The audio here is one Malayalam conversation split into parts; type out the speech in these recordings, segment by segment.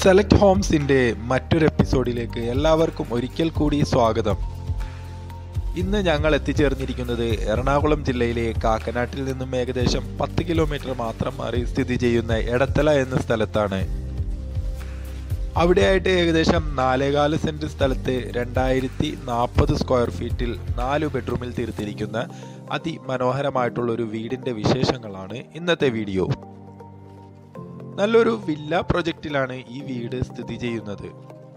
സെലക്ട് ഹോംസിന്റെ മറ്റൊരു എപ്പിസോഡിലേക്ക് എല്ലാവർക്കും ഒരിക്കൽ കൂടി സ്വാഗതം ഇന്ന് ഞങ്ങൾ എത്തിച്ചേർന്നിരിക്കുന്നത് എറണാകുളം ജില്ലയിലെ കാക്കനാട്ടിൽ നിന്നും ഏകദേശം പത്ത് കിലോമീറ്റർ മാത്രം മാറി സ്ഥിതി ചെയ്യുന്ന എടത്തല എന്ന സ്ഥലത്താണ് അവിടെയായിട്ട് ഏകദേശം നാലേകാല് സെന്റ് സ്ഥലത്ത് രണ്ടായിരത്തി നാൽപ്പത് സ്ക്വയർ ഫീറ്റിൽ നാല് ബെഡ്റൂമിൽ തീർത്തിരിക്കുന്ന അതിമനോഹരമായിട്ടുള്ള ഒരു വീടിന്റെ വിശേഷങ്ങളാണ് ഇന്നത്തെ വീഡിയോ നല്ലൊരു വില്ല പ്രൊജക്റ്റിലാണ് ഈ വീട് സ്ഥിതി ചെയ്യുന്നത്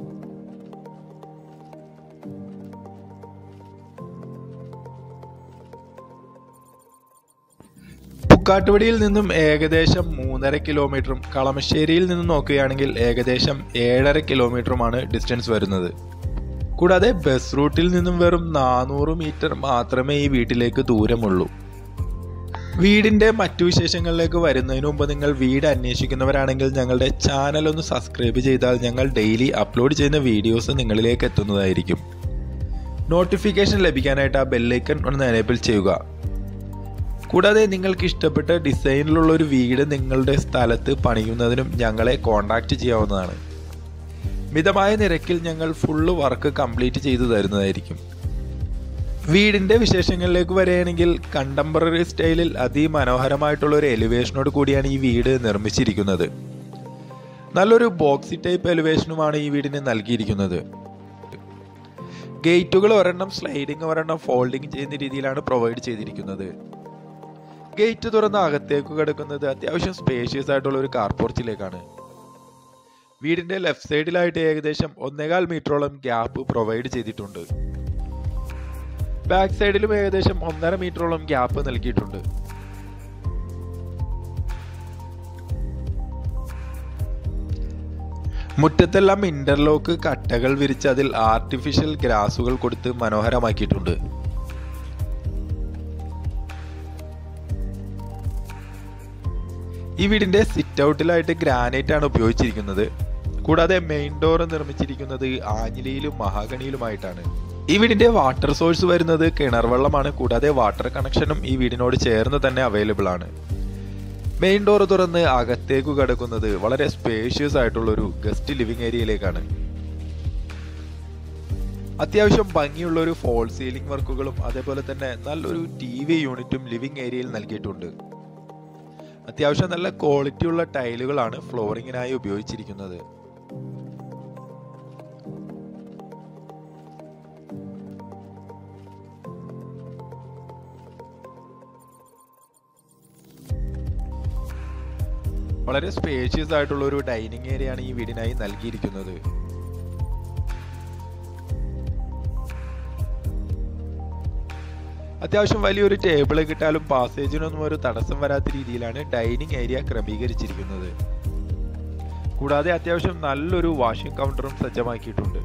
പുക്കാട്ടുപടിയിൽ നിന്നും ഏകദേശം മൂന്നര കിലോമീറ്ററും കളമശ്ശേരിയിൽ നിന്നും നോക്കുകയാണെങ്കിൽ ഏകദേശം ഏഴര കിലോമീറ്ററുമാണ് ഡിസ്റ്റൻസ് വരുന്നത് കൂടാതെ ബസ് റൂട്ടിൽ നിന്നും വെറും നാനൂറ് മീറ്റർ മാത്രമേ ഈ വീട്ടിലേക്ക് ദൂരമുള്ളൂ വീടിന്റെ മറ്റു വിശേഷങ്ങളിലേക്ക് വരുന്നതിന് മുമ്പ് നിങ്ങൾ വീട് അന്വേഷിക്കുന്നവരാണെങ്കിൽ ഞങ്ങളുടെ ചാനൽ ഒന്ന് സബ്സ്ക്രൈബ് ചെയ്താൽ ഞങ്ങൾ ഡെയിലി അപ്ലോഡ് ചെയ്യുന്ന വീഡിയോസ് നിങ്ങളിലേക്ക് എത്തുന്നതായിരിക്കും നോട്ടിഫിക്കേഷൻ ലഭിക്കാനായിട്ട് ആ ബെല്ലൈക്കൺ ഒന്ന് എനേബിൾ ചെയ്യുക കൂടാതെ നിങ്ങൾക്ക് ഇഷ്ടപ്പെട്ട ഡിസൈനിലുള്ള ഒരു വീട് നിങ്ങളുടെ സ്ഥലത്ത് പണിയുന്നതിനും ഞങ്ങളെ കോൺടാക്റ്റ് ചെയ്യാവുന്നതാണ് മിതമായ നിരക്കിൽ ഞങ്ങൾ ഫുള്ള് വർക്ക് കംപ്ലീറ്റ് ചെയ്തു തരുന്നതായിരിക്കും വീടിന്റെ വിശേഷങ്ങളിലേക്ക് വരികയാണെങ്കിൽ കണ്ടംപററി സ്റ്റൈലിൽ അതിമനോഹരമായിട്ടുള്ള ഒരു എലിവേഷനോട് കൂടിയാണ് ഈ വീട് നിർമ്മിച്ചിരിക്കുന്നത് നല്ലൊരു ബോക്സി ടൈപ്പ് എലിവേഷനുമാണ് ഈ വീടിന് നൽകിയിരിക്കുന്നത് ഗേറ്റുകൾ ഒരെണ്ണം സ്ലൈഡിങ് ഒരെണ്ണം ഫോൾഡിങ് ചെയ്യുന്ന രീതിയിലാണ് പ്രൊവൈഡ് ചെയ്തിരിക്കുന്നത് ഗേറ്റ് തുറന്ന് അകത്തേക്ക് കിടക്കുന്നത് അത്യാവശ്യം സ്പേഷ്യസ് ആയിട്ടുള്ള ഒരു കാർ പോർച്ചിലേക്കാണ് വീടിന്റെ ലെഫ്റ്റ് സൈഡിലായിട്ട് ഏകദേശം ഒന്നേകാൽ മീറ്ററോളം ഗ്യാപ്പ് പ്രൊവൈഡ് ചെയ്തിട്ടുണ്ട് ബാക്ക് സൈഡിലും ഏകദേശം ഒന്നര മീറ്ററോളം ഗ്യാപ്പ് നൽകിയിട്ടുണ്ട് മുറ്റത്തെല്ലാം ഇന്റർലോക്ക് കട്ടകൾ വിരിച്ച് അതിൽ ആർട്ടിഫിഷ്യൽ ഗ്രാസുകൾ കൊടുത്ത് മനോഹരമാക്കിയിട്ടുണ്ട് ഈ വീടിന്റെ സിറ്റ് ഔട്ടിലായിട്ട് ഗ്രാനൈറ്റ് ആണ് ഉപയോഗിച്ചിരിക്കുന്നത് കൂടാതെ മെയിൻ ഡോർ നിർമ്മിച്ചിരിക്കുന്നത് ആഞ്ഞിലിയിലും മഹാഗണിയിലുമായിട്ടാണ് ഈ വീടിന്റെ വാട്ടർ സോഴ്സ് വരുന്നത് കിണർ വെള്ളമാണ് കൂടാതെ വാട്ടർ കണക്ഷനും ഈ വീടിനോട് ചേർന്ന് തന്നെ അവൈലബിൾ ആണ് മെയിൻ ഡോർ തുറന്ന് അകത്തേക്ക് കടക്കുന്നത് വളരെ സ്പേഷ്യസ് ആയിട്ടുള്ള ഒരു ഗസ്റ്റ് ലിവിംഗ് ഏരിയയിലേക്കാണ് അത്യാവശ്യം ഭംഗിയുള്ള ഒരു ഫോൾ സീലിംഗ് വർക്കുകളും അതേപോലെ തന്നെ നല്ലൊരു ടി വി യൂണിറ്റും ലിവിംഗ് ഏരിയയിൽ നൽകിയിട്ടുണ്ട് അത്യാവശ്യം നല്ല ക്വാളിറ്റി ഉള്ള ടൈലുകളാണ് ഫ്ലോറിങ്ങിനായി ഉപയോഗിച്ചിരിക്കുന്നത് വളരെ സ്പേഷ്യസ് ആയിട്ടുള്ള ഒരു ഡൈനിങ് ഏരിയ ആണ് ഈ വീടിനായി നൽകിയിരിക്കുന്നത് അത്യാവശ്യം വലിയൊരു ടേബിൾ കിട്ടാലും പാസേജിനൊന്നും ഒരു തടസ്സം വരാത്ത രീതിയിലാണ് ഡൈനിങ് ഏരിയ ക്രമീകരിച്ചിരിക്കുന്നത് കൂടാതെ അത്യാവശ്യം നല്ലൊരു വാഷിംഗ് കൗണ്ടറും സജ്ജമാക്കിയിട്ടുണ്ട്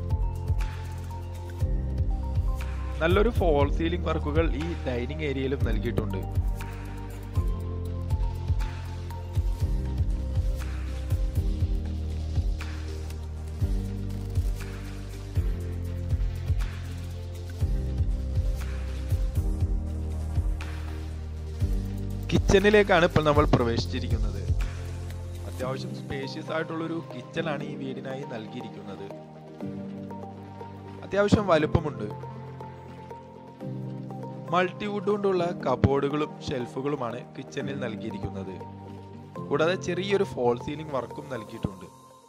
നല്ലൊരു ഫോൾ സീലിംഗ് വർക്കുകൾ ഈ ഡൈനിങ് ഏരിയയിലും നൽകിയിട്ടുണ്ട് കിച്ചണിലേക്കാണ് ഇപ്പോൾ നമ്മൾ പ്രവേശിച്ചിരിക്കുന്നത് അത്യാവശ്യം സ്പേഷ്യസ് ആയിട്ടുള്ളൊരു കിച്ചണാണ് ഈ വീടിനായി നൽകിയിരിക്കുന്നത് അത്യാവശ്യം വലുപ്പമുണ്ട് മൾട്ടിവുഡ് കൊണ്ടുള്ള കബോർഡുകളും ഷെൽഫുകളുമാണ് കിച്ചണിൽ നൽകിയിരിക്കുന്നത് കൂടാതെ ചെറിയൊരു ഫോൾ സീലിംഗ് വർക്കും നൽകിയിട്ടുണ്ട്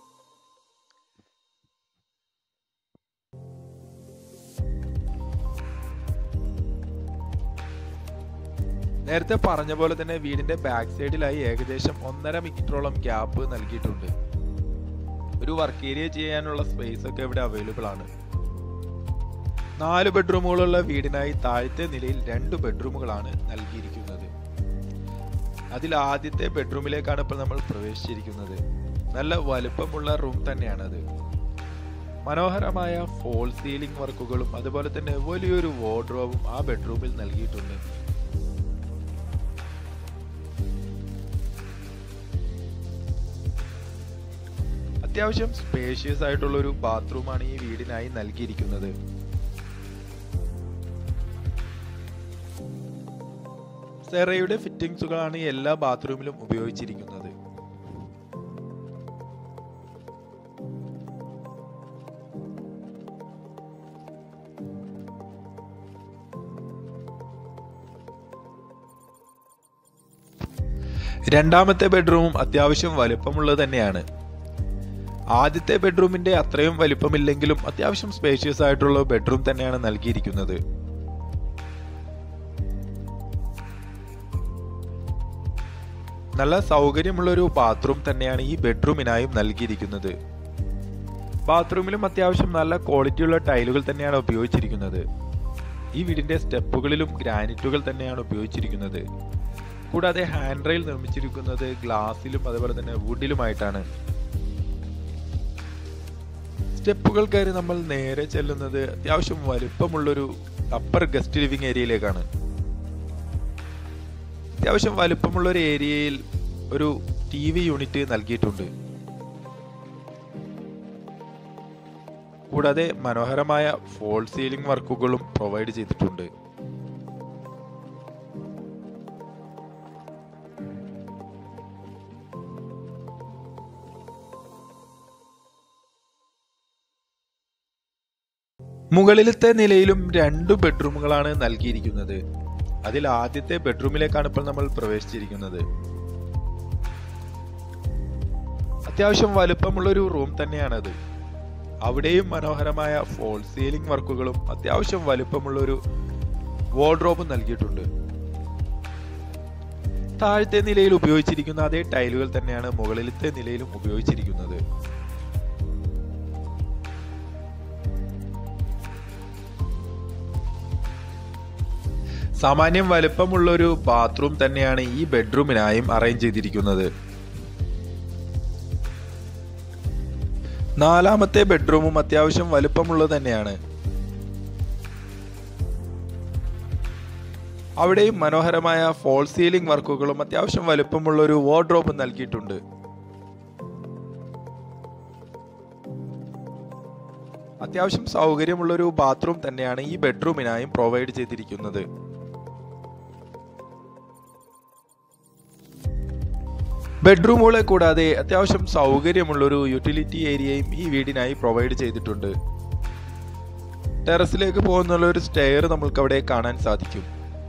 നേരത്തെ പറഞ്ഞ പോലെ തന്നെ വീടിന്റെ ബാക്ക് സൈഡിലായി ഏകദേശം ഒന്നര മീറ്ററോളം ഗ്യാപ്പ് നൽകിയിട്ടുണ്ട് ഒരു വർക്ക് ഏരിയ ചെയ്യാനുള്ള സ്പേസ് ഒക്കെ ഇവിടെ അവൈലബിൾ ആണ് നാല് ബെഡ്റൂമുകളുള്ള വീടിനായി താഴത്തെ നിലയിൽ രണ്ട് ബെഡ്റൂമുകളാണ് നൽകിയിരിക്കുന്നത് അതിൽ ആദ്യത്തെ ബെഡ്റൂമിലേക്കാണ് ഇപ്പോൾ നമ്മൾ പ്രവേശിച്ചിരിക്കുന്നത് നല്ല വലുപ്പമുള്ള റൂം തന്നെയാണത് മനോഹരമായ ഫോൾ സീലിംഗ് വർക്കുകളും അതുപോലെ തന്നെ വലിയൊരു വാർഡ്രോബും ആ ബെഡ്റൂമിൽ നൽകിയിട്ടുണ്ട് അത്യാവശ്യം സ്പേഷ്യസ് ആയിട്ടുള്ള ഒരു ബാത്റൂമാണ് ഈ വീടിനായി നൽകിയിരിക്കുന്നത് സെറയുടെ ഫിറ്റിംഗ്സുകളാണ് എല്ലാ ബാത്റൂമിലും ഉപയോഗിച്ചിരിക്കുന്നത് രണ്ടാമത്തെ ബെഡ്റൂമും അത്യാവശ്യം വലുപ്പമുള്ളത് തന്നെയാണ് ആദ്യത്തെ ബെഡ്റൂമിന്റെ അത്രയും വലിപ്പമില്ലെങ്കിലും അത്യാവശ്യം സ്പേഷ്യസ് ആയിട്ടുള്ള ബെഡ്റൂം തന്നെയാണ് നൽകിയിരിക്കുന്നത് നല്ല സൗകര്യമുള്ള ഒരു ബാത്റൂം തന്നെയാണ് ഈ ബെഡ്റൂമിനായും നൽകിയിരിക്കുന്നത് ബാത്റൂമിലും അത്യാവശ്യം നല്ല ക്വാളിറ്റിയുള്ള ടൈലുകൾ തന്നെയാണ് ഉപയോഗിച്ചിരിക്കുന്നത് ഈ വീടിന്റെ സ്റ്റെപ്പുകളിലും ഗ്രാനൈറ്റുകൾ തന്നെയാണ് ഉപയോഗിച്ചിരിക്കുന്നത് കൂടാതെ ഹാൻഡ് റെയിൽ നിർമ്മിച്ചിരിക്കുന്നത് ഗ്ലാസിലും അതുപോലെ തന്നെ വുഡിലുമായിട്ടാണ് സ്റ്റെപ്പുകൾ കയറി നമ്മൾ നേരെ ചെല്ലുന്നത് അത്യാവശ്യം വലുപ്പമുള്ളൊരു അപ്പർ ഗസ്റ്റ് ലിവിംഗ് ഏരിയയിലേക്കാണ് അത്യാവശ്യം വലുപ്പമുള്ള ഒരു ഏരിയയിൽ ഒരു ടി വി യൂണിറ്റ് നൽകിയിട്ടുണ്ട് കൂടാതെ മനോഹരമായ ഫോൾ സീലിംഗ് വർക്കുകളും പ്രൊവൈഡ് ചെയ്തിട്ടുണ്ട് മുകളിലത്തെ നിലയിലും രണ്ട് ബെഡ്റൂമുകളാണ് നൽകിയിരിക്കുന്നത് അതിൽ ആദ്യത്തെ ബെഡ്റൂമിലേക്കാണ് ഇപ്പോൾ നമ്മൾ പ്രവേശിച്ചിരിക്കുന്നത് അത്യാവശ്യം വലുപ്പമുള്ള ഒരു റൂം തന്നെയാണത് അവിടെയും മനോഹരമായ ഫോൾ സീലിംഗ് വർക്കുകളും അത്യാവശ്യം വലുപ്പമുള്ള ഒരു വാർഡ്രോബും നൽകിയിട്ടുണ്ട് താഴത്തെ നിലയിൽ ഉപയോഗിച്ചിരിക്കുന്ന അതേ ടൈലുകൾ തന്നെയാണ് മുകളിലത്തെ നിലയിലും ഉപയോഗിച്ചിരിക്കുന്നത് സാമാന്യം വലുപ്പമുള്ള ഒരു ബാത്റൂം തന്നെയാണ് ഈ ബെഡ്റൂമിനായും അറേഞ്ച് ചെയ്തിരിക്കുന്നത് നാലാമത്തെ ബെഡ്റൂമും അത്യാവശ്യം വലുപ്പമുള്ളത് തന്നെയാണ് അവിടെയും മനോഹരമായ ഫോൾ സീലിംഗ് വർക്കുകളും അത്യാവശ്യം വലുപ്പമുള്ള ഒരു വാർഡ്രോബും നൽകിയിട്ടുണ്ട് അത്യാവശ്യം സൗകര്യമുള്ള ഒരു ബാത്റൂം തന്നെയാണ് ഈ ബെഡ്റൂമിനായും പ്രൊവൈഡ് ചെയ്തിരിക്കുന്നത് ബെഡ്റൂമുകളെ കൂടാതെ അത്യാവശ്യം സൗകര്യമുള്ളൊരു യൂട്ടിലിറ്റി ഏരിയയും ഈ വീടിനായി പ്രൊവൈഡ് ചെയ്തിട്ടുണ്ട് ടെറസിലേക്ക് പോകുന്നുള്ള ഒരു സ്റ്റെയർ നമ്മൾക്ക് അവിടെ കാണാൻ സാധിക്കും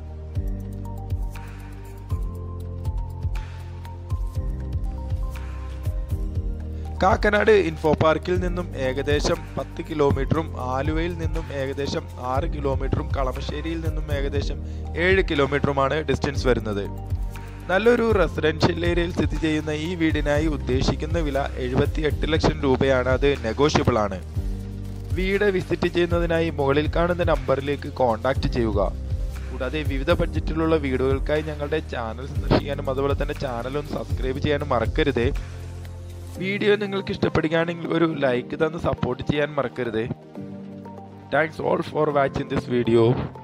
കാക്കനാട് ഇൻഫോ പാർക്കിൽ നിന്നും ഏകദേശം പത്ത് കിലോമീറ്ററും ആലുവയിൽ നിന്നും ഏകദേശം ആറ് കിലോമീറ്ററും കളമശ്ശേരിയിൽ നിന്നും ഏകദേശം ഏഴ് കിലോമീറ്ററുമാണ് ഡിസ്റ്റൻസ് വരുന്നത് നല്ലൊരു റെസിഡൻഷ്യൽ ഏരിയയിൽ സ്ഥിതി ചെയ്യുന്ന ഈ വീടിനായി ഉദ്ദേശിക്കുന്ന വില എഴുപത്തി എട്ട് ലക്ഷം രൂപയാണ് അത് നെഗോഷ്യബിൾ ആണ് വീട് വിസിറ്റ് ചെയ്യുന്നതിനായി മുകളിൽ കാണുന്ന നമ്പറിലേക്ക് കോൺടാക്റ്റ് ചെയ്യുക കൂടാതെ വിവിധ ബഡ്ജറ്റിലുള്ള വീടുകൾക്കായി ഞങ്ങളുടെ ചാനൽ സന്ദർശിക്കാനും അതുപോലെ തന്നെ ചാനൽ ഒന്ന് സബ്സ്ക്രൈബ് ചെയ്യാനും മറക്കരുതേ വീഡിയോ നിങ്ങൾക്ക് ഇഷ്ടപ്പെടുകയാണെങ്കിൽ ഒരു ലൈക്ക് തന്ന് സപ്പോർട്ട് ചെയ്യാൻ മറക്കരുതേ thanks all for watching this video